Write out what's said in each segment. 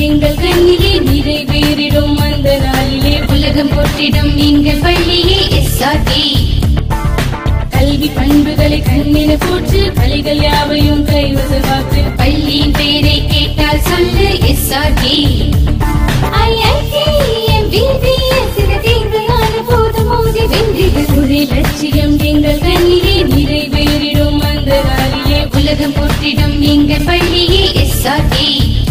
எங்கள் கண்ணிலே நிறைவேறிடும் அந்த நாளிலே உலகம் போற்றிடும் எங்கள் பள்ளியே எஸ்ஆர்டி கல்வி பண்புகளை கண்ணின போற்று கலைகள் யாவையும் கைவசமாக்கு பள்ளியின் பெயரை கேட்டால் சொல்லு எஸ்ஆர்டி ஒரே லட்சியம் எங்கள் கண்ணிலே நிறைவேறிடும் அந்த நாளிலே உலகம் போற்றிடும் எங்கள் பள்ளியே எஸ்ஆர்டி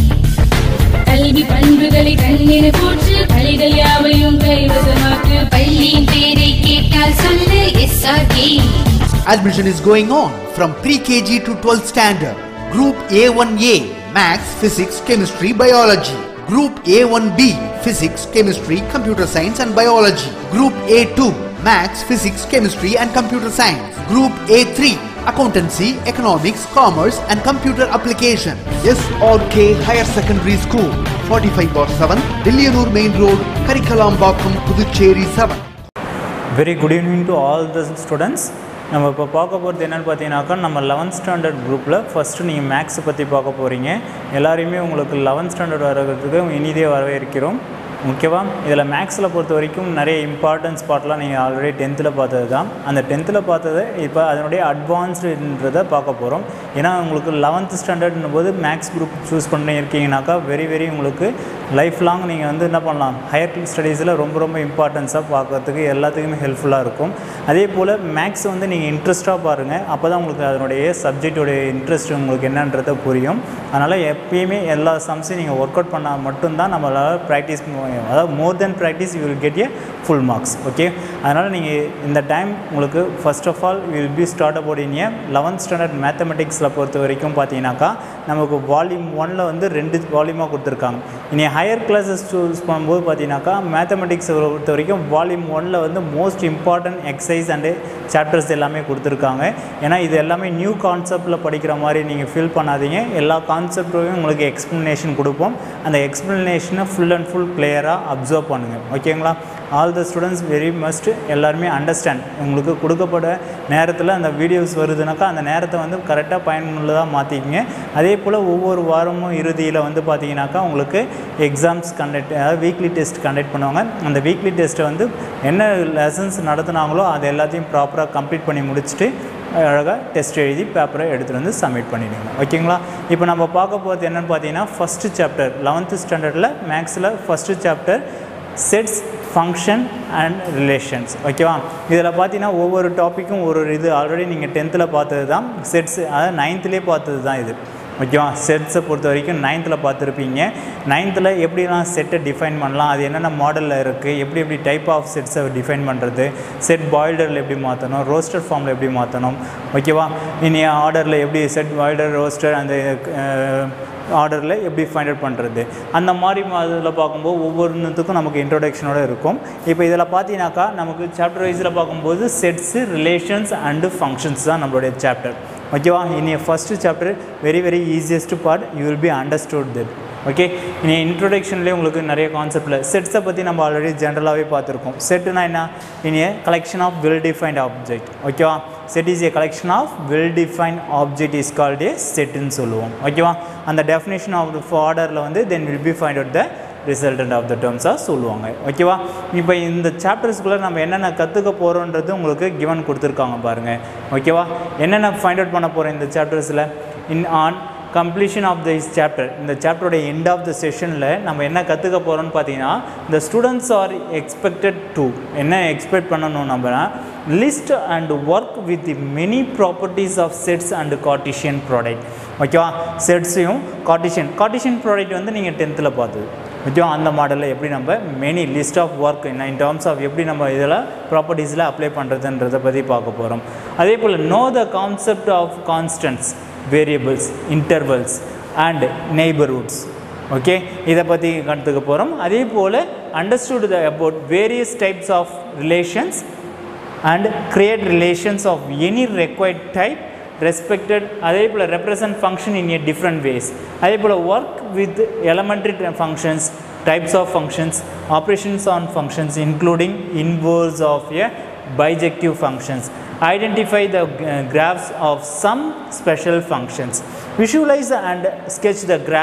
கல்வி பண்புகளை கண்ணின போற்று கலைகள் யாவையும் கைவசமாக்கு பள்ளியின் பெயரை கேட்டால் சொல்லு SRT Admission is going on from pre-KG to 12th standard. Group A1A Maths, Physics, Chemistry, Biology. Group A1B Physics, Chemistry, Computer Science and Biology. Group A2 Maths, Physics, Chemistry and Computer Science. Group A3 Accountancy, Economics, Commerce and Computer Application. SRK Higher Secondary School, 45 bar 7, Dillianur Main Road, Karikalambakkam, Puducherry 7. Very good evening to all the students நம்ம இப்போ பார்க்க போகிறது என்னென்னு பார்த்தீங்கன்னாக்கா நம்ம eleventh standard குரூப்பில் first நீங்கள் மேக்ஸை பற்றி பார்க்க போகிறீங்க எல்லாரையுமே உங்களுக்கு லெவன்த் ஸ்டாண்டர்ட் வர்றதுக்கு இனிதே வரவேற்கிறோம் ஓகேவா இதில் மேக்ஸில் பொறுத்த வரைக்கும் நிறைய இம்பார்ட்டன்ஸ் பார்ட்லாம் நீங்கள் ஆல்ரெடி டென்த்தில் பார்த்தது தான் அந்த டென்த்தில் பார்த்ததை இப்போ அதனுடைய அட்வான்ஸ்டுன்றதை பார்க்க போகிறோம் ஏன்னா உங்களுக்கு லெவன்த் ஸ்டாண்டர்ட்னும் போது மேக்ஸ் குரூப் சூஸ் பண்ணி இருக்கீங்கனாக்கா வெரி வெரி உங்களுக்கு லைஃப் லாங் நீங்கள் வந்து என்ன பண்ணலாம் ஹையர் ஸ்டடீஸில் ரொம்ப ரொம்ப இம்பார்ட்டன்ஸாக பார்க்கறதுக்கு எல்லாத்துக்குமே ஹெல்ப்ஃபுல்லாக இருக்கும் அதே போல் மேக்ஸ் வந்து நீங்கள் இன்ட்ரெஸ்ட்டாக பாருங்கள் அப்போ தான் உங்களுக்கு அதனுடைய சப்ஜெக்டோடைய இன்ட்ரெஸ்ட் உங்களுக்கு என்னன்றதை புரியும் அதனால் எப்பயுமே எல்லா சம்ஸையும் நீங்கள் ஒர்க் அவுட் பண்ணால் மட்டும்தான் நம்மளால் ப்ராக்டிஸ் அதாவது more than practice you will get a full marks okay அதனால் நீங்கள் இந்த டைம் உங்களுக்கு first of all will be start about in a eleventh standard மேத்தமெட்டிக்ஸில் பொறுத்த வரைக்கும் பார்த்தீங்கன்னாக்கா நமக்கு வால்யூம் ஒனில் வந்து ரெண்டு வால்யூமாக கொடுத்துருக்காங்க இனி ஹையர் கிளாஸஸ் சூஸ் பண்ணும்போது பார்த்தீங்கன்னாக்கா மேத்தமெட்டிக்ஸை பொறுத்த வரைக்கும் வால்யூம் ஒனில் வந்து most important exercise and chapters எல்லாமே கொடுத்துருக்காங்க ஏன்னா இது எல்லாமே நியூ கான்செப்டில் படிக்கிற மாதிரி நீங்கள் ஃபீல் பண்ணாதீங்க எல்லா கான்செப்டையும் உங்களுக்கு எக்ஸ்ப்ளனேஷன் கொடுப்போம் அந்த எக்ஸ்ப்ளனேஷனை ஃபுல் அண்ட் ஃபுல் கிளியராக அப்சர்வ் பண்ணுங்கள் ஓகேங்களா all the students very must எல்லாருமே அண்டர்ஸ்டாண்ட் உங்களுக்கு கொடுக்கப்பட்ட நேரத்தில் அந்த வீடியோஸ் வருதுனாக்கா அந்த நேரத்தை வந்து கரெக்டாக பயனுள்ளதாக மாற்றிக்கிங்க அதே போல் ஒவ்வொரு வாரமும் இறுதியில் வந்து பார்த்தீங்கன்னாக்கா உங்களுக்கு எக்ஸாம்ஸ் கண்டக்ட் அதாவது வீக்லி டெஸ்ட் கண்டக்ட் பண்ணுவாங்க அந்த வீக்லி டெஸ்ட்டை வந்து என்ன லெசன்ஸ் நடத்துனாங்களோ அது எல்லாத்தையும் ப்ராப்பராக கம்ப்ளீட் பண்ணி முடிச்சுட்டு அழகாக டெஸ்ட் எழுதி பேப்பரை எடுத்துகிட்டு வந்து சப்மிட் பண்ணிடுங்க ஓகேங்களா இப்போ நம்ம பார்க்க போகிறது என்னென்னு பார்த்தீங்கன்னா ஃபஸ்ட்டு சாப்டர் லெவன்த்து ஸ்டாண்டர்டில் மேக்ஸில் first chapter sets function and relations ஓகேவா இதில் பார்த்தீங்கன்னா ஒவ்வொரு டாப்பிக்கும் ஒரு ஒரு இது ஆல்ரெடி நீங்கள் டென்த்தில் பார்த்தது தான் செட்ஸ் அதாவது நைன்த்துலேயே பார்த்தது தான் இது ஓகேவா செட்ஸை பொறுத்த வரைக்கும் நைன்த்தில் பார்த்துருப்பீங்க நைன்த்தில் எப்படிலாம் செட்டை டிஃபைன் பண்ணலாம் அது என்னென்ன மாடலில் இருக்குது எப்படி எப்படி டைப் ஆஃப் செட்ஸை டிஃபைன் பண்ணுறது செட் பாய்லரில் எப்படி மாற்றணும் ரோஸ்டர் ஃபார்மில் எப்படி மாற்றணும் ஓகேவா இனி ஆர்டரில் எப்படி செட் பாய்லர் ரோஸ்டர் அந்த ஆர்டரில் எப்படி ஃபைண்ட் அவுட் பண்ணுறது அந்த மாதிரி அதில் பார்க்கும்போது ஒவ்வொன்றுத்துக்கும் நமக்கு இன்ட்ரோடக்ஷனோட இருக்கும் இப்போ இதில் பார்த்தீங்கன்னாக்கா நமக்கு சாப்டர் வைஸில் பார்க்கும்போது செட்ஸு ரிலேஷன்ஸ் அண்டு ஃபங்க்ஷன்ஸ் தான் நம்மளுடைய சாப்டர் ஓகேவா இனி first chapter very very easiest part you will be understood it okay இனி இன்ட்ரோடக்ஷன்லேயே உங்களுக்கு நிறைய கான்செப்டில் செட்ஸை பற்றி நம்ம ஆல்ரெடி ஜென்ரலாகவே பார்த்துருக்கோம் செட்டுனா என்ன இனி collection of well defined object ஓகேவா set is a collection of well defined object is called a செட்டுன்னு சொல்லுவோம் ஓகேவா அந்த டெஃபினேஷன் ஆஃப் ஆர்டரில் வந்து then will be find out the resultant of the டேர்ம்ஸாக சொல்லுவாங்க ஓகேவா இப்போ இந்த சாப்டர்ஸ்குள்ளே நம்ம என்னென்ன கற்றுக்க போகிறோன்றது உங்களுக்கு கிவன் கொடுத்துருக்காங்க பாருங்கள் ஓகேவா என்னென்ன ஃபைண்ட் அவுட் பண்ண போகிறோம் இந்த சாப்டர்ஸில் in on completion of this chapter இந்த சாப்டரோட எண்ட் ஆஃப் த செஷனில் நம்ம என்ன கற்றுக்க போகிறோம்னு பார்த்தீங்கன்னா இந்த ஸ்டூடெண்ட்ஸ் ஆர் எக்ஸ்பெக்டட் டு என்ன எக்ஸ்பெக்ட் பண்ணணும் நம்மனா list and work with many properties of sets and Cartesian product ஓகேவா செட்ஸையும் கார்டிஷியன் கார்டிஷியன் ப்ராடக்ட் வந்து நீங்கள் டென்த்தில் பார்த்தது ஓகேவா அந்த மாடலில் எப்படி நம்ம many list of work in terms of எப்படி நம்ம இதில் ப்ராப்பர்ட்டிஸில் அப்ளை பண்ணுறதுன்றதை பற்றி பார்க்க போகிறோம் அதே போல் know the concept of constants variables intervals and neighbourhoods okay இதை பற்றி கற்றுக்க போகிறோம் அதே போல் understood the about various types of relations and create relations of any required type respected அதே போல் represent function in a different ways அதே போல் work with elementary functions types of functions, operations on functions including inverse of a bijective functions. Identify the uh, graphs of some special functions. Visualize and sketch the graphs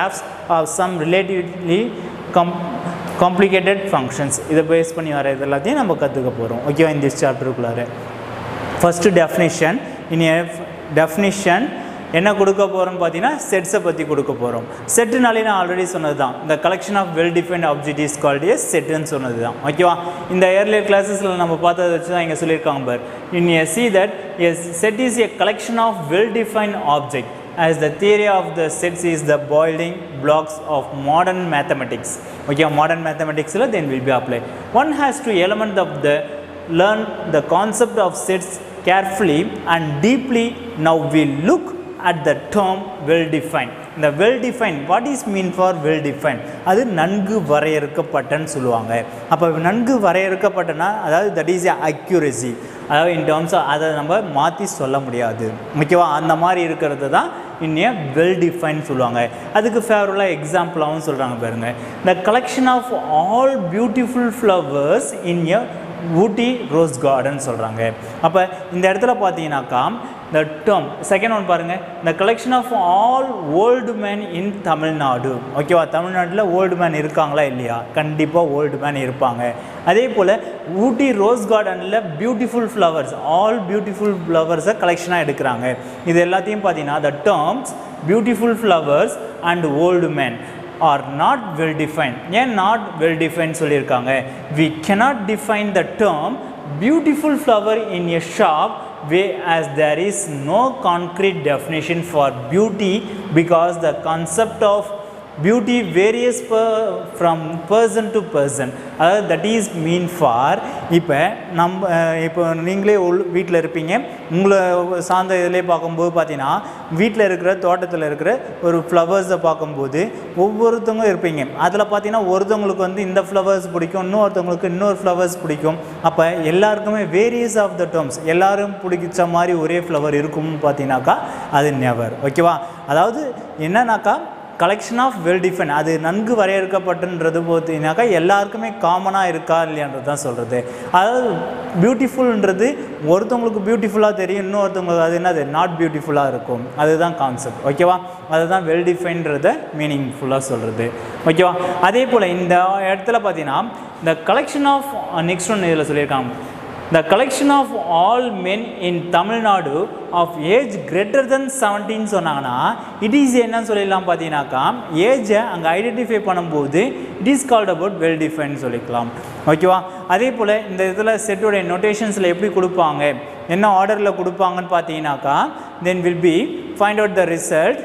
of some relatively come complicated functions இதை base பண்ணி வர இது எல்லாத்தையும் நம்ம கற்றுக்க போகிறோம் ஓகேவா இந்த சாப்டருக்குள்ளார ஃபஸ்ட்டு டெஃபினிஷன் இனி டெஃபினிஷன் என்ன கொடுக்க போகிறோம்னு பார்த்தீங்கன்னா செட்ஸை பற்றி கொடுக்க போகிறோம் செட்டுனாலே நான் ஆல்ரெடி சொன்னது தான் இந்த collection of well defined object is called as செட்டுன்னு சொன்னது தான் ஓகேவா இந்த ஏர்லியர் கிளாஸஸில் நம்ம பார்த்ததை வச்சு தான் இங்கே சொல்லியிருக்காங்க for in a see that as set is a collection of well defined object as the theory of the sets is the building blocks of modern mathematics okay modern mathematics la then will be applied one has to element of the learn the concept of sets carefully and deeply now we look at the term well defined இந்த well define what is mean for well define அது நன்கு வரையறுக்கப்பட்டன்னு சொல்லுவாங்க அப்போ நன்கு வரையறுக்கப்பட்டனா அதாவது that is a accuracy அதாவது in terms அதை நம்ம மாற்றி சொல்ல முடியாது ஓகேவா அந்த மாதிரி இருக்கிறது தான் இன்னே வெல் டிஃபைன் சொல்லுவாங்க அதுக்கு ஃபேவரலாக எக்ஸாம்பிளாகவும் சொல்கிறாங்க பாருங்க the collection of all beautiful flowers in a Ooty rose garden சொல்கிறாங்க அப்போ இந்த இடத்துல பார்த்தீங்கன்னாக்கா the term செகண்ட் ஒன் பாருங்கள் the collection of all old men in Tamil Nadu ஓகேவா தமிழ்நாட்டில் ஓல்டு மேன் இருக்காங்களா இல்லையா கண்டிப்பாக ஓல்டு மேன் இருப்பாங்க அதே போல் ஊட்டி ரோஸ் கார்டனில் பியூட்டிஃபுல் ஃப்ளவர்ஸ் ஆல் பியூட்டிஃபுல் ஃப்ளவர்ஸை கலெக்ஷனாக எடுக்கிறாங்க இது எல்லாத்தையும் பார்த்தீங்கன்னா the terms beautiful flowers and old man are not well define ஏன் நாட் வெல் டிஃபைன் சொல்லியிருக்காங்க we cannot define the term beautiful flower in a shop way as there is no concrete definition for beauty because the concept of beauty various from person to person அதாவது that is mean for இப்போ நம்ம அஹ், இப்போ நீங்களே உள் வீட்டில் இருப்பீங்க உங்களை சார்ந்த இதிலே பார்க்கும்போது பார்த்தீங்கன்னா வீட்டில் இருக்கிற தோட்டத்தில் இருக்கிற ஒரு ஃப்ளவர்ஸை பார்க்கும்போது ஒவ்வொருத்தவங்க இருப்பீங்க அதில் பார்த்தீங்கன்னா ஒருத்தவங்களுக்கு வந்து இந்த ஃப்ளவர்ஸ் பிடிக்கும் இன்னொருத்தவங்களுக்கு இன்னொரு ஃப்ளவர்ஸ் பிடிக்கும் அப்போ எல்லாருக்குமே வேரியஸ் ஆஃப் த டேர்ம்ஸ் எல்லாரும் பிடிச்ச மாதிரி ஒரே ஃப்ளவர் இருக்கும்னு பார்த்தீங்கன்னாக்கா அது நெவர் ஓகேவா அதாவது என்னன்னாக்கா கலெக்ஷன் ஆஃப் வெல் டிஃபைன் அது நன்கு வரையறுக்கப்பட்டுன்றது பார்த்தீங்கன்னாக்கா எல்லாருக்குமே காமனாக இருக்கா இல்லையான்றது தான் சொல்கிறது அதாவது பியூட்டிஃபுல்ன்றது ஒருத்தவங்களுக்கு பியூட்டிஃபுல்லாக தெரியும் இன்னொருத்தவங்களுக்கு அது என்னது நாட் பியூட்டிஃபுல்லாக இருக்கும் அதுதான் கான்செப்ட் ஓகேவா அதுதான் வெல் டிஃபைன்றத மீனிங்ஃபுல்லாக சொல்கிறது ஓகேவா அதே போல் இந்த இடத்துல பார்த்தீங்கன்னா இந்த கலெக்ஷன் ஆஃப் நெக்ஸ்ட் ஒன்று இதில் சொல்லியிருக்காங்க The collection of all men in Tamil Nadu of age greater than 17 சொன்னாங்கன்னா இட் இஸ் என்னன்னு சொல்லிடலாம் பார்த்தீங்கன்னாக்கா ஏஜை அங்கே ஐடென்டிஃபை பண்ணும்போது it is called about well define சொல்லிக்கலாம் ஓகேவா அதே போல் இந்த இதில் செட்டோடைய நோட்டேஷன்ஸில் எப்படி கொடுப்பாங்க என்ன ஆர்டரில் கொடுப்பாங்கன்னு பார்த்தீங்கன்னாக்கா then will be find out the result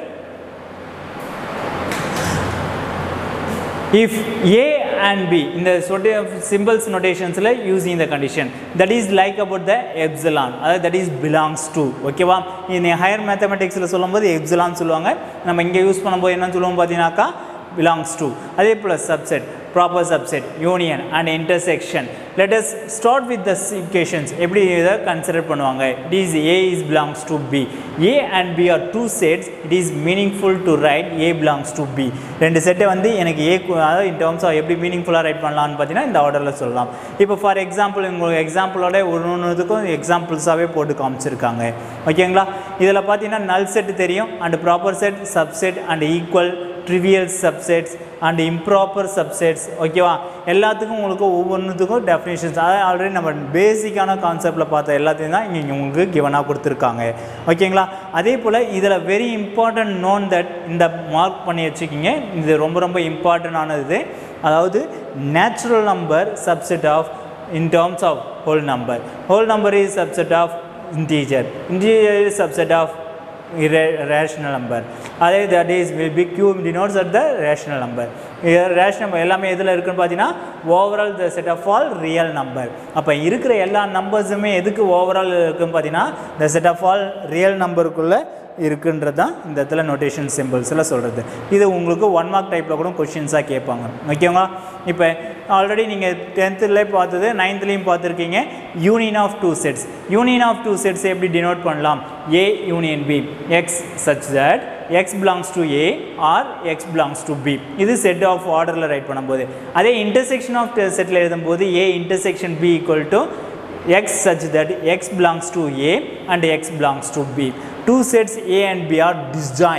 if a and b in the sort of symbols notations ல using the condition that is like about the epsilon அதாவது that is belongs to ஓகேவா இந்த ஹையர் மேத்தமெட்டிக்ஸில் சொல்லும்போது epsilon சொல்லுவாங்க நம்ம இங்கே use பண்ணும்போது என்ன சொல்லுவோம் பார்த்தீங்கன்னாக்கா belongs to அதே போல் subset proper subset union and intersection let us start with the equations எப்படி இதை கன்சிடர் பண்ணுவாங்க it is a is belongs to b a and b are two sets it is meaningful to write a belongs to b ரெண்டு செட்டை வந்து எனக்கு ஏ அதாவது இன் terms of எப்படி மீனிங்ஃபுல்லாக right பண்ணலாம்னு பார்த்தீங்கன்னா இந்த ஆர்டரில் சொல்லலாம் இப்போ ஃபார் எக்ஸாம்பிள் உங்களுக்கு எக்ஸாம்பிளோட ஒரு ஒன்றுத்துக்கும் எக்ஸாம்பிள்ஸாகவே போட்டு காமிச்சிருக்காங்க ஓகேங்களா இதில் பார்த்தீங்கன்னா நல் செட் தெரியும் and proper set subset and equal trivial subsets and improper subsets ஓகேவா எல்லாத்துக்கும் உங்களுக்கு ஒவ்வொன்றுத்துக்கும் டெஃபினேஷன்ஸ் அதாவது ஆல்ரெடி நம்ம பேசிக்கான கான்செப்டில் பார்த்த எல்லாத்தையும் தான் இங்கே உங்களுக்கு கிவனாக கொடுத்துருக்காங்க ஓகேங்களா அதே போல் இதில் வெரி இம்பார்ட்டன்ட் நோன் தட் இந்த மார்க் பண்ணி வச்சுக்கிங்க இது ரொம்ப ரொம்ப இம்பார்ட்டண்டானது அதாவது natural number subset of in terms of whole number whole number is subset of integer integer is subset of irra- rational number அதே that is will be q denotes at the rational number rational number எல்லாமே எதில் இருக்குன்னு பார்த்தீங்கன்னா overall the set of all real number அப்போ இருக்கிற எல்லா நம்பர்ஸுமே எதுக்கு ஓவரால் இருக்குன்னு பார்த்தீங்கன்னா the set of all real நம்பருக்குள்ளே இருக்குன்றது தான் இந்த இடத்துல நோட்டேஷன் சிம்பிள்ஸில் சொல்கிறது இது உங்களுக்கு ஒன் மார்க் டைப்பில் கூட கொஷின்ஸாக கேட்பாங்க ஓகேங்களா இப்போ ஆல்ரெடி நீங்கள் டென்த்தில் பார்த்தது நைன்த்லேயும் பார்த்துருக்கீங்க union of two sets union of two sets எப்படி டினோட் பண்ணலாம் A union B x such that x belongs to A or x belongs to B இது செட் ஆஃப் ஆர்டரில் ரைட் பண்ணும்போது அதே இன்டர்செக்ஷன் ஆஃப் செட்டில் எழுதும்போது A intersection B equal to x such that x belongs to A and x belongs to B. Two sets A and B are disjoint.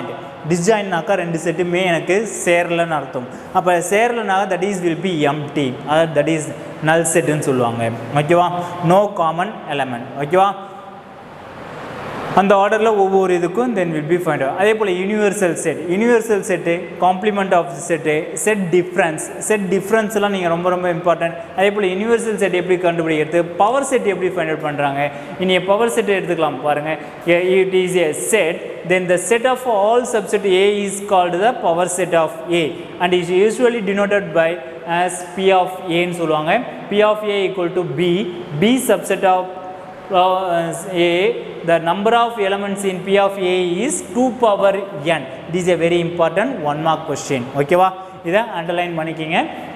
டிஸ்ஜாயின்னாக்கா ரெண்டு செட்டுமே எனக்கு சேரலன்னு அர்த்தம் அப்போ சேரலனாக்கா that is will be empty அதாவது தட் இஸ் நல் செட்டுன்னு சொல்லுவாங்க ஓகேவா நோ காமன் எலமெண்ட் ஓகேவா அந்த ஆர்டரில் ஒவ்வொரு இதுக்கும் தென் வில் பி ஃபைண்ட் அதே போல் universal set universal set complement of set set difference set டிஃப்ரென்ஸ்லாம் நீங்கள் ரொம்ப ரொம்ப இம்பார்ட்டன்ட் அதே போல் யூனிவர்சல் செட் எப்படி கண்டுபிடிக்கிறது பவர் செட் எப்படி ஃபைண்ட் அவுட் பண்ணுறாங்க இனி பவர் செட் எடுத்துக்கலாம் பாருங்கள் it is a set then the set of all subset A is called the power set of A and is usually denoted by as P of A ன்னு சொல்லுவாங்க P of A equal to B B subset of uh, A the number of elements in P of A is 2 power n this is a very important one mark question ஓகேவா இதை underline பண்ணிக்கிங்க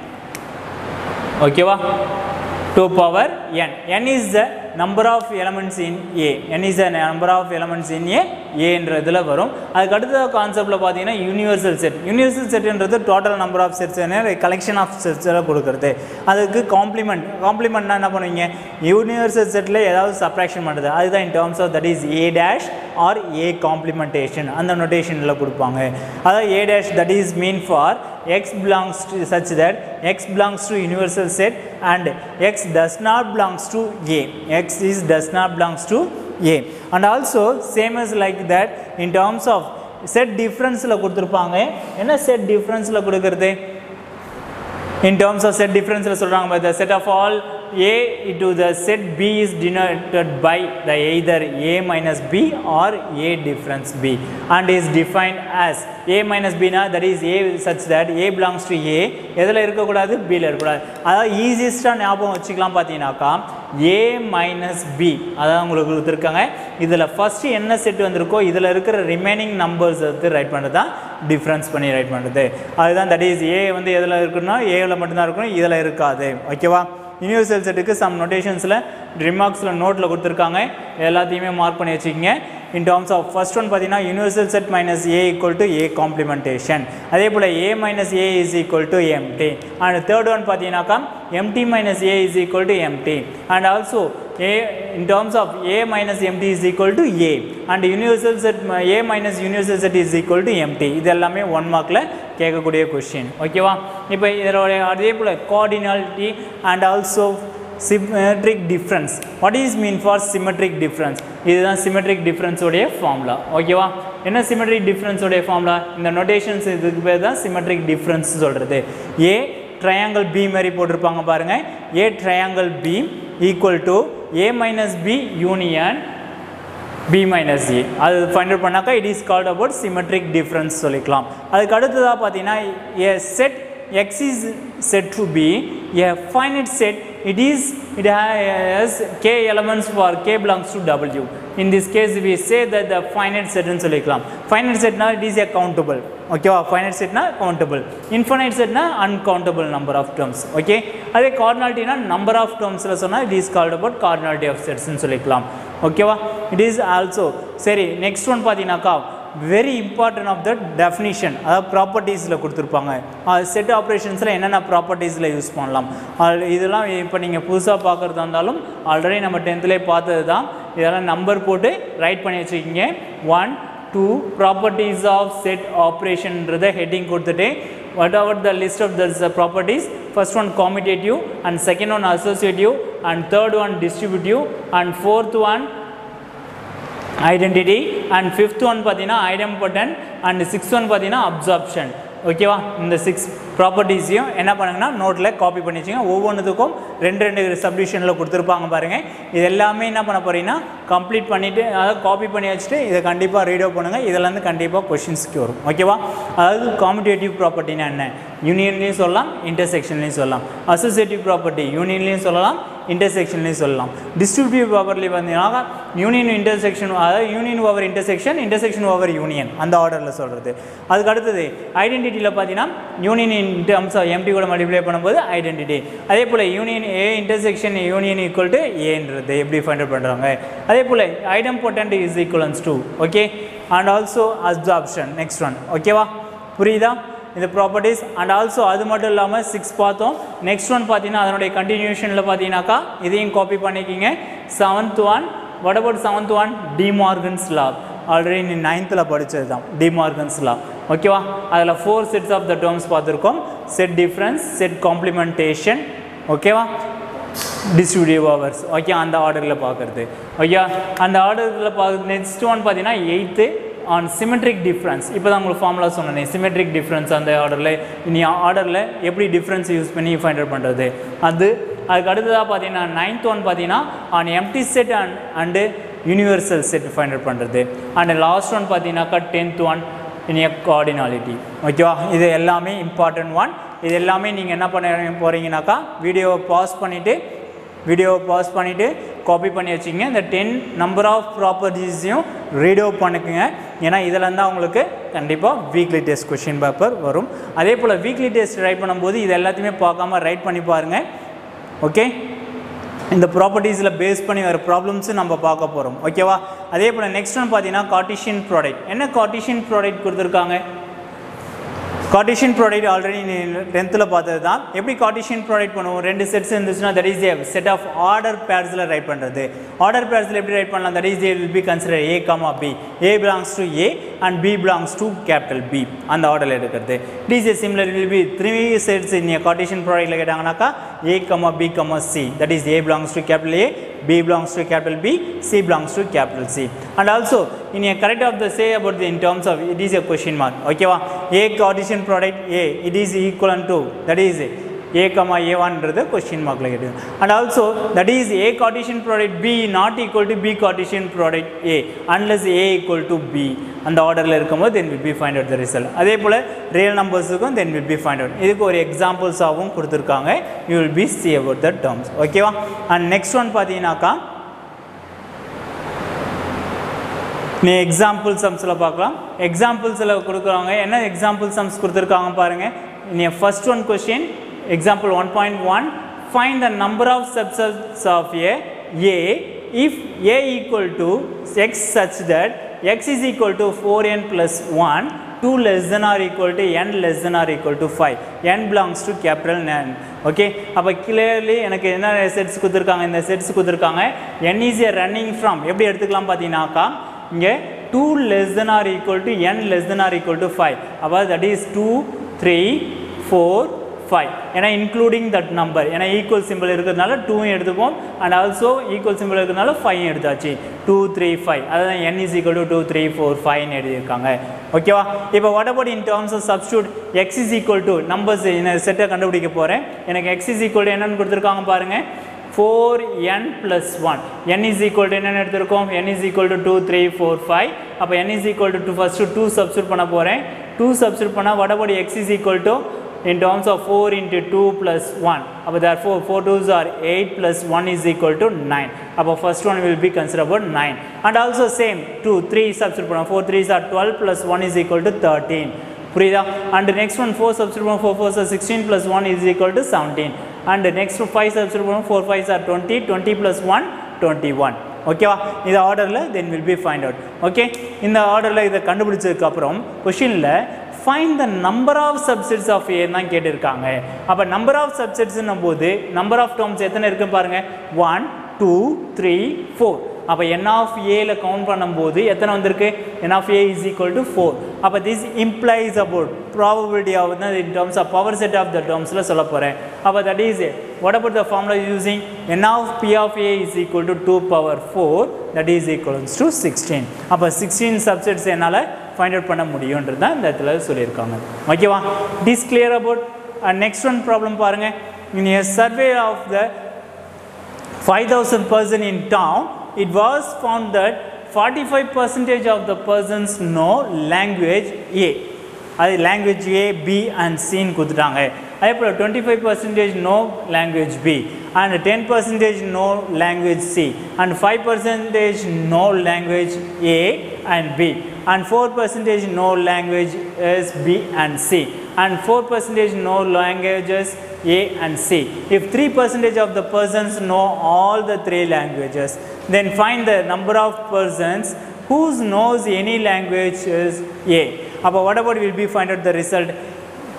ஓகேவா 2 power n n is the number of elements in A n is the number of elements in A ஏன்ற இதில் வரும் அதுக்கு அடுத்த கான்செப்டில் பார்த்தீங்கன்னா யூனிவர்சல் செட் யூனிவர்சல் செட்ன்றது total number of sets collection of செட்ஸில் கொடுக்குறது அதுக்கு காம்ப்ளிமெண்ட் காம்ப்ளிமெண்ட்னா என்ன பண்ணுவீங்க யூனிவர்சல் செட்டில் ஏதாவது சப்ராக்ஷன் பண்ணுறது அதுதான் in terms of that is A dash or A complementation அந்த நொட்டேஷனில் கொடுப்பாங்க அதாவது A dash that is mean for x belongs to such that x belongs to universal set and x does not belongs to a x is does not belongs to a and also same as like that in terms of set differenceல கொடுத்துருப்பாங்க என்ன set differenceல கொடுக்கறது in terms of set differenceல சொல்றாங்க by the set of all a into the set b is denoted by the either a minus b or a difference b and is defined as a minus b னா that is a such that a belongs to a எதில் இருக்கக்கூடாது b ல இருக்கக்கூடாது அதாவது ஈஸியஸ்ட்டாக ஞாபகம் வச்சுக்கலாம் பார்த்தீங்கன்னாக்கா a minus b அதான் உங்களுக்கு கொடுத்துருக்காங்க இதில் ஃபஸ்ட்டு என்ன செட் வந்திருக்கோ இதில் இருக்கிற ரிமைனிங் நம்பர்ஸ் வந்து ரைட் பண்ணுறது தான் டிஃப்ரென்ஸ் பண்ணி ரைட் பண்ணுறது அதுதான் தட் இஸ் ஏ வந்து எதில் இருக்குன்னா ஏவில் மட்டும்தான் இருக்கணும் இதில் இருக்காது ஓகேவா யூனிவர்சல் செட்டுக்கு சம் நோட்டேஷன்ஸில் ரிமார்க்ஸில் நோட்டில் கொடுத்துருக்காங்க எல்லாத்தையுமே மார்க் பண்ணி வச்சுக்கிங்க in terms of first one பார்த்தீங்கன்னா universal set minus A equal to A complementation அதே போல் A minus A is equal to empty and third one பார்த்தீங்கன்னாக்கா empty minus A is equal to empty and also a in terms of a minus mt is equal to a and universal set a minus universal set is equal to mt இது எல்லாமே one மார்க்கில் கேட்கக்கூடிய question ஓகேவா இப்போ இதோட அதே போல் cardinality and also symmetric difference what is mean for symmetric difference இதுதான் சிமெட்ரிக் டிஃப்ரென்ஸோடைய ஃபார்முலா ஓகேவா என்ன சிமெட்ரிக் டிஃப்ரென்ஸோடைய ஃபார்முலா இந்த நொட்டேஷன்ஸ் இதுக்கு பேர் தான் சிமெட்ரிக் டிஃப்ரென்ஸ் சொல்கிறது ஏ ட்ரையாங்கிள் பி மாதிரி போட்டிருப்பாங்க பாருங்கள் A triangle B equal to A minus B union B minus A அது ஃபைண்ட் அவுட் பண்ணாக்கா it is called about symmetric difference சொல்லிக்கலாம் அதுக்கு அடுத்ததாக பார்த்தீங்கன்னா A set x is said to be a finite set it is it has k elements for k belongs to w in this case we say that the finite set னு சொல்லிக்கலாம் finite set னா it is a countable ஓகேவா finite set னா countable infinite set னா uncountable number of terms okay அதே cardinality னா number of terms ல சொன்னா it is called about cardinality of sets னு சொல்லிக்கலாம் ஓகேவா it is also சரி next one பார்த்தீங்கன்னாக்கா very important of the definition அதாவது ப்ராப்பர்ட்டிஸில் கொடுத்துருப்பாங்க அது செட் ஆப்ரேஷன்ஸில் என்னென்ன ப்ராப்பர்ட்டிஸில் யூஸ் பண்ணலாம் அது இதெல்லாம் இப்போ நீங்கள் புதுசாக பார்க்குறதா இருந்தாலும் ஆல்ரெடி நம்ம டென்த்துலேயே பார்த்தது தான் இதெல்லாம் நம்பர் போட்டு ரைட் பண்ணி வச்சுக்கிங்க one two properties of set ஆப்ரேஷன்ன்றதை ஹெட்டிங் கொடுத்துட்டு whatever the list of the properties first one commutative and second one associative and third one distributive and fourth one identity and fifth one பார்த்தீங்கன்னா idempotent and sixth one பார்த்தீங்கன்னா absorption ஓகேவா இந்த six ப்ராப்பர்ட்டிஸையும் என்ன பண்ணுங்கன்னா நோட்டில் copy பண்ணி வச்சுங்க ஒவ்வொன்றுத்துக்கும் ரெண்டு ரெண்டு சப்டிஷனில் கொடுத்துருப்பாங்க பாருங்கள் இது எல்லாமே என்ன பண்ண போகிறீங்கன்னா கம்ப்ளீட் பண்ணிவிட்டு அதாவது காப்பி பண்ணி வச்சுட்டு இதை கண்டிப்பாக ரீட் அவுட் பண்ணுங்கள் இதிலேருந்து கண்டிப்பாக கொஷின்ஸ்க்கு வரும் ஓகேவா அதாவது காமிடேட்டிவ் ப்ராப்பர்ட்டினா என்ன யூனியன்லேயும் சொல்லலாம் இன்டர்செக்ஷன்லேயும் சொல்லலாம் அசோசியேட்டிவ் ப்ராப்பர்ட்டி யூனியன்லேயும் சொல்லலாம் இன்டர்செக்ஷன்லேயும் சொல்லலாம் டிஸ்ட்ரிபியூட்டிவ் ப்ராப்பர்ட்டி பார்த்தீங்கன்னா யூனியன் இன்டர்செக்ஷன் அதாவது union over intersection intersection over union அந்த ஆர்டரில் சொல்கிறது அதுக்கு அடுத்தது ஐடென்டிட்டியில் பார்த்தீங்கன்னா union in terms of empty கூட மல்டிப்ளை பண்ணும்போது ஐடென்டிட்டி அதே போல் union A intersection union equal to ஏன்றது எப்படி ஃபைண்ட் அவுட் பண்ணுறாங்க அதே போல் idempotent is equivalence to okay and also absorption next one ஓகேவா புரியுதா இந்த ப்ராப்பர்ட்டிஸ் அண்ட் ஆல்சோ அது மட்டும் இல்லாமல் சிக்ஸ் பார்த்தோம் நெக்ஸ்ட் ஒன் பார்த்தீங்கன்னா அதனுடைய கண்டினியூஷனில் பார்த்தீங்கன்னாக்கா இதையும் காப்பி பண்ணிக்கிங்க seventh one what about seventh one De Morgan's law already நீ நைன்த்தில் படித்தது தான் டிமார்கன்ஸ்லாம் ஓகேவா அதில் four sets of the terms பார்த்துருக்கோம் செட் டிஃப்ரென்ஸ் செட் காம்ப்ளிமெண்டேஷன் ஓகேவா டிஸ்ட்ரிபியூட்டிவ் ஹவர்ஸ் ஓகே அந்த ஆர்டரில் பார்க்குறது ஓகே அந்த ஆர்டரில் பார்க்க நெக்ஸ்ட் ஒன் பார்த்தீங்கன்னா எயித்து ஆன் சிமெட்ரிக் டிஃப்ரென்ஸ் இப்போ தான் உங்களுக்கு ஃபார்முலா சொன்னேன் சிமெட்ரிக் டிஃப்ரென்ஸ் அந்த ஆர்டரில் நீ ஆர்டரில் எப்படி டிஃப்ரென்ஸ் யூஸ் பண்ணி ஃபைண்ட் அவுட் பண்ணுறது அது அதுக்கு அடுத்ததாக பார்த்தீங்கன்னா நைன்த் ஒன் பார்த்தீங்கன்னா on empty set and and universal set find out பண்ணுறது அண்ட் லாஸ்ட் ஒன் பார்த்தீங்கன்னாக்கா tenth one in a cardinality ஓகேவா இது எல்லாமே இம்பார்ட்டன்ட் ஒன் இது எல்லாமே நீங்கள் என்ன பண்ண போகிறீங்கனாக்கா வீடியோவை பாஸ் பண்ணிவிட்டு வீடியோவை பாஸ் பண்ணிவிட்டு காப்பி பண்ணி வச்சுக்கோங்க இந்த டென் நம்பர் ஆஃப் ப்ராப்பர்ட்டிஸையும் ரீட் அவுட் பண்ணிக்கோங்க ஏன்னா இதில் இருந்தால் உங்களுக்கு கண்டிப்பாக வீக்லி டெஸ்ட் கொஷின் பேப்பர் வரும் அதே போல் வீக்லி டெஸ்ட் ரைட் பண்ணும்போது இது எல்லாத்தையுமே பார்க்காம ரைட் பண்ணி பாருங்கள் ஓகே இந்த ப்ராப்பர்ட்டிஸில் பேஸ் பண்ணி வர ப்ராப்ளம்ஸும் நம்ம பார்க்க போகிறோம் ஓகேவா அதே போல் நெக்ஸ்ட் ஒன் பார்த்தீங்கன்னா கார்டிஷியன் ப்ராடக்ட் என்ன கார்டிஷியன் ப்ராடக்ட் கொடுத்துருக்காங்க கார்டிஷியன் ப்ராடக்ட் ஆல்ரெடி டென்த்தில் பார்த்தது தான் எப்படி கார்டிஷியன் ப்ராடக்ட் பண்ணுவோம் ரெண்டு செட்ஸ் இருந்துச்சுன்னா that is a set of order பேர்ஸில் ரைட் பண்ணுறது ஆர்டர் பேர்ஸில் எப்படி ரைட் பண்ணலாம் that is A will be consider A comma B A belongs to A and B belongs to capital B அந்த ஆர்டரில் எடுக்கிறது it is a similar will be three sets in கார்டிஷியன் ப்ராடக்ட்டில் கேட்டாங்கனாக்கா A comma B comma C that is A belongs to capital A B belongs to capital B, C belongs to capital C. And also, in a correct of the say about the in terms of it is a question mark. Okay, va? A Cartesian product A, it is equivalent to that is A comma A1 question mark like it. And also, that is A Cartesian product B not equal to B Cartesian product A unless A equal to B. அந்த ஆர்டரில் இருக்கும்போது then will be find out the result அதே போல் real நம்பர்ஸுக்கும் then will be find out இதுக்கு ஒரு எக்ஸாம்பிள்ஸாகவும் கொடுத்துருக்காங்க you will be see about the terms ஓகேவா அண்ட் நெக்ஸ்ட் ஒன் பார்த்தீங்கன்னாக்கா நீ எக்ஸாம்பிள் சம்ஸில் பார்க்கலாம் எக்ஸாம்பிள்ஸில் கொடுக்குறாங்க என்ன எக்ஸாம்பிள் சம்ஸ் கொடுத்துருக்காங்க பாருங்கள் நீ first one question example one point one find the number of subsets of A A if A equal to x such that x is equal to 4n plus 1 2 less than or equal to n less than or equal to 5 n belongs to capital n ஓகே அப்போ clearly எனக்கு என்ன sets கொடுத்துருக்காங்க இந்த sets கொடுத்துருக்காங்க n is a running from எப்படி எடுத்துக்கலாம் பார்த்தீங்கன்னாக்கா இங்கே two less than or equal to n less than or equal to five அப்போ that is two three four five ஏன்னா இன்க்ளூடிங் தட் நம்பர் ஏன்னா ஈக்குவல் சிம்பிள் இருக்கிறதுனால டூவும் எடுத்துப்போம் அண்ட் ஆல்சோ ஈக்குவல் சிம்பிள் இருக்கிறதுனால ஃபைவ் எடுத்தாச்சு டூ த்ரீ ஃபைவ் அதான் n is equal to two three four ஃபைவ்னு எழுதியிருக்காங்க ஓகேவா இப்போ what about in terms of substitute x is equal to numbers இந்த செட்டை கண்டுபிடிக்க போகிறேன் எனக்கு எக்ஸ் இஸ் ஈக்குவல் டு என்னன்னு கொடுத்துருக்காங்க பாருங்கள் four n plus one n is equal to என்னென்னு எடுத்திருக்கோம் n is equal to two three four five அப்போ n is equal to two first to substitute பண்ண போகிறேன் டூ சப்ஸ்டியூட் பண்ணால் what about x is equal to in terms of 4 into 2 plus 1. But therefore, 4 2s are 8 plus 1 is equal to 9. About first one will be considered about 9. And also same, 2, 3 substitute பண்ணலாம். 4 3s are 12 plus 1 is equal to 13. புரியுதா and next one 4 substitute பண்ணலாம். 4 4s are 16 plus 1 is equal to 17 and next 5 substitute பண்ணலாம். 4 5s are 20 20 plus 1 21 ஓகேவா இந்த ஆர்டரில் then will be find out okay இந்த ஆர்டரில் இதை கண்டுபிடிச்சதுக்கப்புறம் கொஷினில் find the number of subsets of A தான் கேட்டிருக்காங்க அப்போ நம்பர் ஆஃப் சப்செட்ஸ்னும் போது நம்பர் ஆஃப் டேர்ம்ஸ் எத்தனை இருக்குன்னு பாருங்கள் ஒன் டூ த்ரீ ஃபோர் அப்போ என் ஆஃப் ஏல கவுண்ட் பண்ணும்போது எத்தனை வந்திருக்கு n of A is equal to four அப்போ this implies about probability of in terms of power set of the டேர்ம்ஸில் சொல்ல போகிறேன் அப்போ that is what about the formula using n of B of A is equal to two power four that is equals to sixteen அப்போ sixteen subsets என்னால் find out பண்ண முடியுன்றது தான் இந்த இடத்துல சொல்லியிருக்காங்க ஓகேவா this clear about next one problem பாருங்கள் in a survey of the five thousand person in town it was found that 45 percentage of the persons know language A அது லாங்குவேஜ் ஏ பி அண்ட் சின்னு கொடுத்துட்டாங்க அதே போல் twenty five percentage know language B and ten percentage know language C and five percentage know language A and B and four percentage know language S B and C and four percentage know languages A and C. If 3% of the persons know all the three languages, then find the number of persons whose knows any language is A. About what about will be find out the result?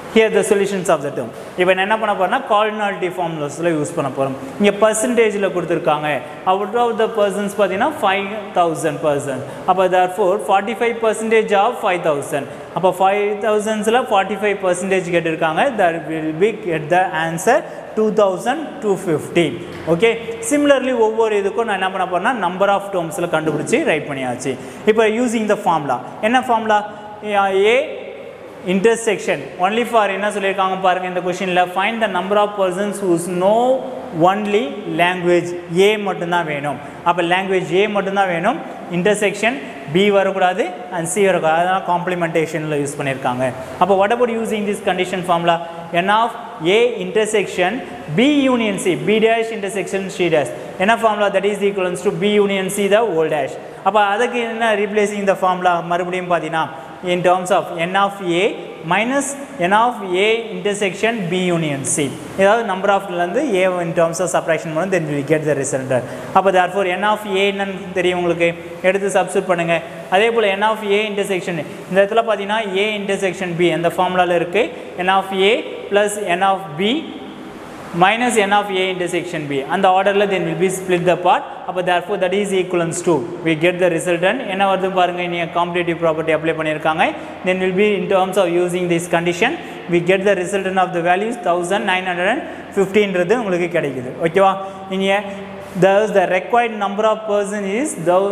Here the solutions of the term இப்போ நான் என்ன பண்ண போறேன்னா cardinality ஃபார்முலாஸில் use பண்ண போகிறோம் இங்கே பர்சன்டேஜில் கொடுத்துருக்காங்க அவுட் ஆஃப் த பர்சன்ஸ் பார்த்தீங்கன்னா ஃபைவ் தௌசண்ட் பர்சன்ட் அப்போ தர் four forty five percentage of five thousand அப்போ ஃபைவ் தௌசண்ட்ஸில் ஃபார்ட்டி ஃபைவ் பர்சன்டேஜ் கேட்டிருக்காங்க that will be get the answer two thousand two fifty okay similarly ஒவ்வொரு இதுக்கும் நான் என்ன பண்ண போறேன்னா நம்பர் ஆஃப் டேர்ம்ஸில் கண்டுபிடிச்சி ரைட் பண்ணியாச்சு இப்போ யூசிங் த ஃபார்முலா என்ன formula A intersection only for என்ன சொல்லியிருக்காங்க பாருங்க இந்த கொஷினில் find the number of persons whose know only language A மட்டும்தான் வேணும் அப்போ language A மட்டும்தான் வேணும் intersection B வரக்கூடாது and C வரக்கூடாது அதனால் காம்ப்ளிமெண்டேஷனில் யூஸ் பண்ணியிருக்காங்க அப்போ what about using this condition formula n of A intersection B union C B dash intersection C dash என்ன formula that is equivalent to B union C the whole dash அப்போ அதுக்கு என்ன replacing the formula மறுபடியும் பார்த்தீங்கன்னா in terms of n of a minus n of a intersection b union c ஏதாவது number of இருந்து a in terms of subtraction பண்ணும் then we get the result அப்போ therefore n of a என்னன்னு தெரியும் உங்களுக்கு எடுத்து சப்ஸ்டியூட் பண்ணுங்க அதே போல் n of a intersection இந்த இடத்துல பார்த்தீங்கன்னா a intersection b அந்த ஃபார்முலாவில் இருக்குது n of a plus n of b minus n of a intersection b அந்த ஆர்டரில் then will be split the part அப்போ therefore that is equivalence to we get the resultant என்ன வருது பாருங்க நீங்கள் காம்படேட்டிவ் ப்ராப்பர்ட்டி அப்ளை பண்ணியிருக்காங்க then will be in terms of using this condition we get the resultant of the values 1915ன்றது உங்களுக்கு கிடைக்குது ஓகேவா இங்கே thus the required number of person is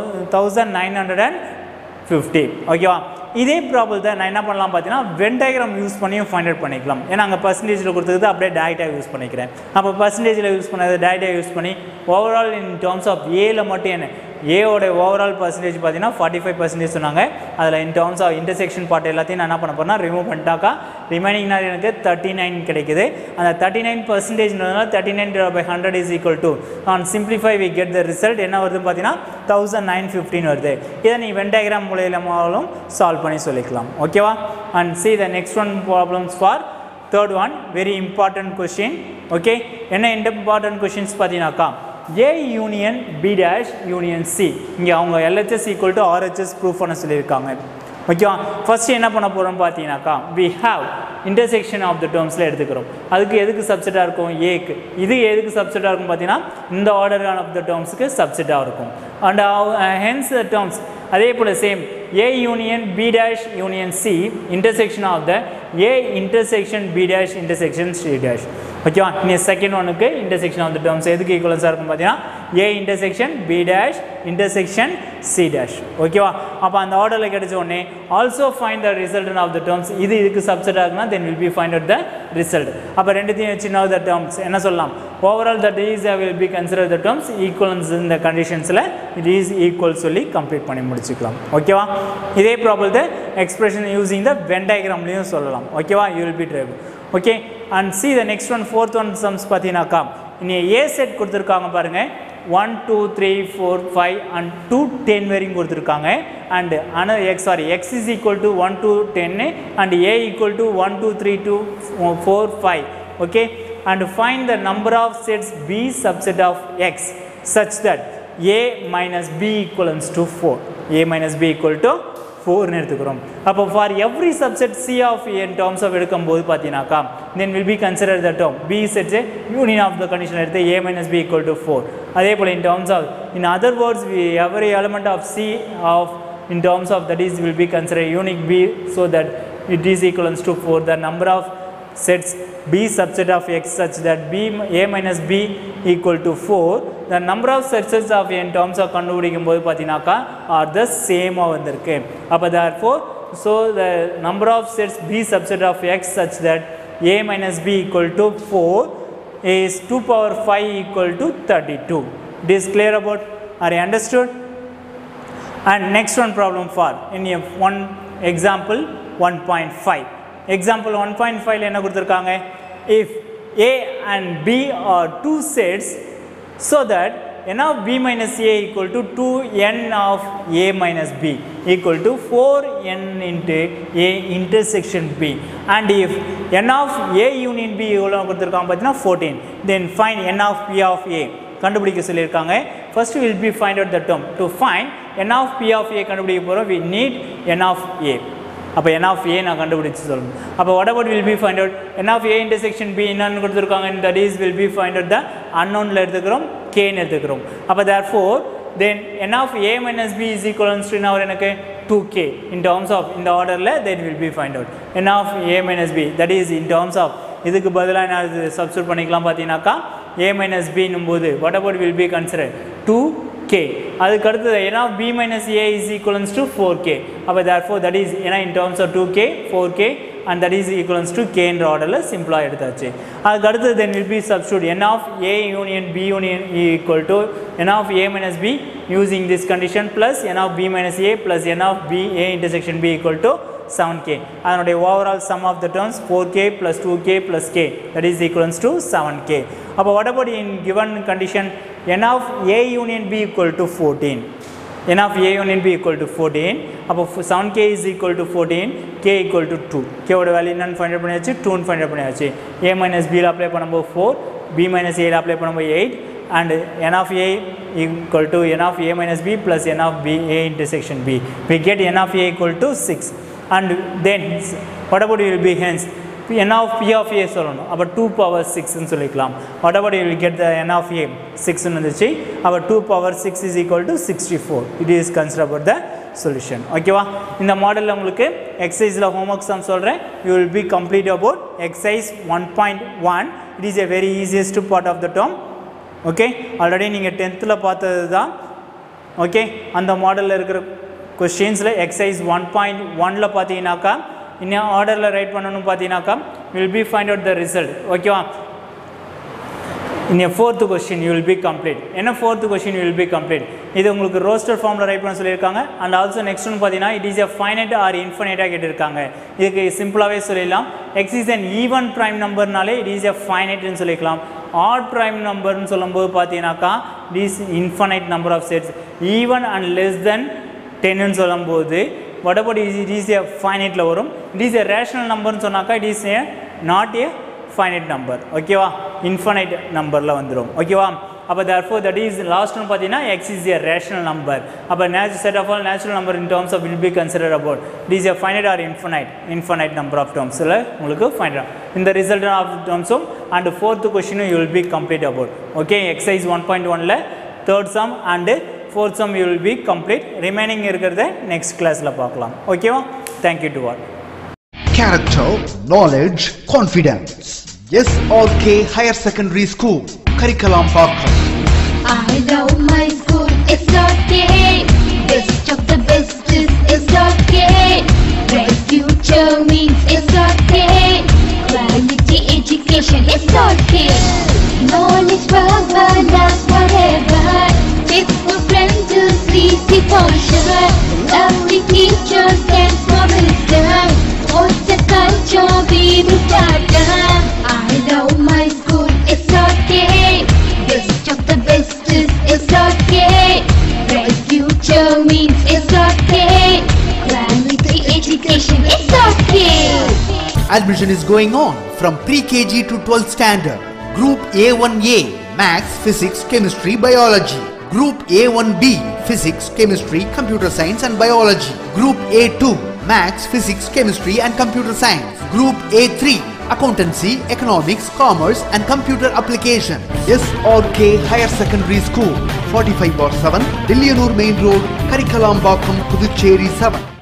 1950 ஓகேவா இதே ப்ராப்ளத்தை நான் என்ன பண்ணலாம் பார்த்தீங்கன்னா வென் டயக்ராம் யூஸ் பண்ணியும் ஃபைண்ட் அவுட் பண்ணிக்கலாம் ஏன்னா அங்கே பர்சன்டேஜில் கொடுத்தது அப்படியே டேரெக்டாக யூஸ் பண்ணிக்கிறேன் அப்போ பர்சன்டேஜில் யூஸ் பண்ணது டேரெக்டாக யூஸ் பண்ணி ஓவரால் இன் டேர்ம்ஸ் ஆஃப் ஏல மட்டும் என்ன ஏவோட ஓவரால் பர்சன்டேஜ் பார்த்தீங்கன்னா ஃபார்ட்டி ஃபைவ் பர்சன்டேஜ் சொன்னாங்க அதில் in terms of intersection part எல்லாத்தையும் நான் என்ன பண்ண போறேன்னா ரிமூவ் பண்ணிட்டாக்கா ரிமைனிங்னா எனக்கு தேர்ட்டி நைன் கிடைக்குது அந்த தேர்ட்டி நைன் பர்சன்டேஜ்னால thirty nine by hundred is equal to an simplify we get the result என்ன வருதுன்னு பார்த்தீங்கன்னா தௌசண்ட் நைன் ஃபிஃப்டின் வருது இதை நீ வென்டயக்ராம் மூலியமாலும் சால்வ் பண்ணி சொல்லிக்கலாம் ஓகேவா and see the next one problems for third one very important question okay என்ன இம்பார்ட்டன்ட் கொஷின்ஸ் பார்த்தீங்கன்னாக்கா A union B dash union C இங்கே அவங்க LHS equal to RHS proof பண்ண சொல்லியிருக்காங்க ஓகேவா ஃபர்ஸ்ட் என்ன பண்ண போகிறோம் பார்த்தீங்கன்னாக்கா we have intersection of the டேர்ம்ஸில் எடுத்துக்கிறோம் அதுக்கு எதுக்கு சப்செட்டாக இருக்கும் ஏக்கு இது எதுக்கு சப்செட்டாக இருக்கும் பார்த்தீங்கன்னா இந்த ஆர்டர் ஆஃப் த டேர்ம்ஸுக்கு சப்செட்டாக இருக்கும் அண்ட் ஹென்ஸ் த டேர்ம்ஸ் அதே போல் same A union B dash union C intersection of the A intersection B dash intersection C dash ஓகேவா நீ செகண்ட் ஒனுக்கு இன்டர்செக்ஷன் ஆஃப் த டேர்ம்ஸ் எதுக்கு ஈக்குவலன்ஸாக இருக்கும் பார்த்தீங்கன்னா A intersection B dash intersection C dash ஓகேவா அப்போ அந்த ஆர்டரில் கிடைச்ச உடனே also find the result of the terms இது இதுக்கு சப்செட் ஆகுனா then will be find out the result அப்போ ரெண்டுத்தையும் வச்சு நோ த டேர்ம்ஸ் என்ன சொல்லலாம் overall that is will be consider the terms equivalence இந்த கண்டிஷன்ஸில் இட் இஸ் ஈக்குவல் சொல்லி கம்ப்ளீட் பண்ணி முடிச்சுக்கலாம் ஓகேவா இதே ப்ராப்ளத்தை எக்ஸ்பிரஷன் யூஸிங் த வென் டயக்ராம்லேயும் சொல்லலாம் ஓகேவா you will be drive okay and see the next one fourth one sums பார்த்தீங்கன்னாக்கா இனி ஏ செட் கொடுத்துருக்காங்க பாருங்கள் one two three four five and two ten வரைக்கும் கொடுத்துருக்காங்க அண்டு அன x sorry x is equal to one two டென்னு and A equal to one two three two four five okay and find the number of sets B subset of x such that A minus B equivalence to four A minus B equal to ஃபோர்னு எடுத்துக்கிறோம் அப்போ for every subset C of n terms of எடுக்கும்போது பார்த்தீங்கன்னாக்கா then will be consider the term B sets union of the condition எடுத்து A minus B equal to four அதே போல் in terms of in other words we every element of C of in terms of that is will be considered unique B so that it is equivalent to 4 the number of sets B subset of X such that B A minus B equal to 4 the number of sets of in terms of கண்டுபிடிக்கும் போது பார்த்தீங்கன்னாக்கா are the same வந்திருக்கு அப்போ therefore so the number of sets B subset of X such that A minus B equal to 4 is 2 power 5 equal to 32 it is clear about are you understood and next one problem for in a one example 1.5 example 1.5 ல என்ன கொடுத்துருக்காங்க if a and b are two sets so that n of b minus a equal to 2n of a minus b equal to 4n into a intersection b and if n of a union b எவ்வளோ கொடுத்துருக்காங்க பார்த்தீங்கன்னா 14 then find n of p of a கண்டுபிடிக்க சொல்லியிருக்காங்க first will be find out the term to find n of B of A கண்டுபிடிக்க போகிறோம் we need n of A அப்போ n of ஏ நான் கண்டுபிடிச்சு சொல்லணும் அப்போ what about will be find out n of a intersection b என்னன்னு கொடுத்துருக்காங்க that is will be find out the unknownல எடுத்துக்கிறோம் kன்னு எடுத்துக்கிறோம் அப்போ therefore then n of a minus b is equals to என்ன வரும் எனக்கு 2k in terms of இந்த ஆர்டரில் that will be find out n of a minus b that is in terms of இதுக்கு பதிலாக நான் இது சப்ஸ்டியூட் பண்ணிக்கலாம் பார்த்தீங்கன்னாக்கா a minus b போது what about will be considered 2k அதுக்கு அடுத்தது n of b minus a is equals to 4k அப்போ therefore that is ஏன்னா in terms of 2k 4k and that is equals to k என்ற ஆர்டரில் சிம்பிளாக எடுத்தாச்சு அதுக்கு அடுத்தது then will be substitute n of a union b union equal to n of a minus b using this condition plus n of b minus a plus n of b a intersection b equal to 7k அதனுடைய overall sum of the terms 4k plus 2k plus k that is equals to 7k அப்போ what about in given condition n of a union b equal to 14 n of a union b equal to 14 அப்போ 7k is equal to 14 k equal to 2 k ஓட value என்னன்னு ஃபைண்ட் அவுட் பண்ணியாச்சு 2 ஃபைண்ட் அவுட் பண்ணியாச்சு a minus b ல அப்ளை பண்ணும்போது 4 b minus a ல அப்ளை பண்ணும்போது 8 and n of a equal to n of a minus b plus n of b a intersection b we get n of a equal to 6 and then what about will be hence n of p of a சொல்லணும் அப்போ two power சிக்ஸ்னு சொல்லிக்கலாம் what about will get the n of a சிக்ஸ்னு வந்துச்சு அப்போ two power six is equal to sixty four it is consider about the solution ஓகேவா இந்த மாடலில் உங்களுக்கு எக்ஸசைஸில் ஹோம்ஒர்க் சம் சொல்கிறேன் you will be complete about exercise one point one it is a very easiest part of the term okay already நீங்கள் டென்த்தில் பார்த்தது தான் ஓகே அந்த மாடலில் இருக்கிற கொஸ்டின்ஸில் எக்ஸசைஸ் ஒன் பாயிண்ட் ஒனில் பார்த்தீங்கன்னாக்கா இன்னும் ஆர்டரில் ரைட் பண்ணணும்னு பார்த்தீங்கன்னாக்கா will be find out the result ஓகேவா in a fourth question you will be complete என்ன fourth question you will be complete இது உங்களுக்கு ரோஸ்டர் ஃபார்மில் ரைட் பண்ண சொல்லியிருக்காங்க அண்ட் ஆல்சோ நெக்ஸ்ட் ஒன்று பார்த்தீங்கன்னா it is a finite or இன்ஃபைனைட்டாக கேட்டிருக்காங்க இதுக்கு சிம்பிளாகவே சொல்லிடலாம் x is an even prime நம்பர்னாலே இட் இஸ் எ ஃபைனைட்னு சொல்லிக்கலாம் ஆட் ப்ரைம் நம்பர்னு சொல்லும்போது பார்த்தீங்கன்னாக்கா it is infinite number of sets even and less than டென்னு சொல்லும்போது what about is it is a finite வரும் it is a rational நம்பர்னு சொன்னாக்கா it is a not a finite number ஓகேவா infinite நம்பரில் வந்துடும் ஓகேவா அப்போ therefore that is last ஒன்று பார்த்தீங்கன்னா x is a rational number அப்போ natural set of all natural number in terms of will be considered about it is a finite or infinite infinite number of terms ல உங்களுக்கு find out இந்த result of termsum and fourth question you will be complete about okay exercise 1.1ல third sum and fourth sum you will be complete remaining இருக்கிறத next கிளாஸில் பார்க்கலாம் ஓகேவா thank you to all Character, knowledge, confidence. SRK Higher Secondary School, Curriculum Parker. I love my school, it's okay. Best of the best is it's okay. Bright future means it's okay. Quality education, it's okay. Knowledge forever, love forever. Faithful friends to see the culture. Lovely teachers and for wisdom. What's the culture we will start them? I love my school, it's okay. Best of the best is it's okay. Bright future means it's okay. Quality education, it's okay. Admission is going on from pre-KG to 12th standard. Group A1A, Maths, Physics, Chemistry, Biology. Group A1B, Physics, Chemistry, Computer Science and Biology. Group A2, Maths, Physics, Chemistry and Computer Science. Group A3, Accountancy, Economics, Commerce and Computer Application. SRK Higher Secondary School, 45 7, Dillianur Main Road, Karikalambakkam, Puducherry 7.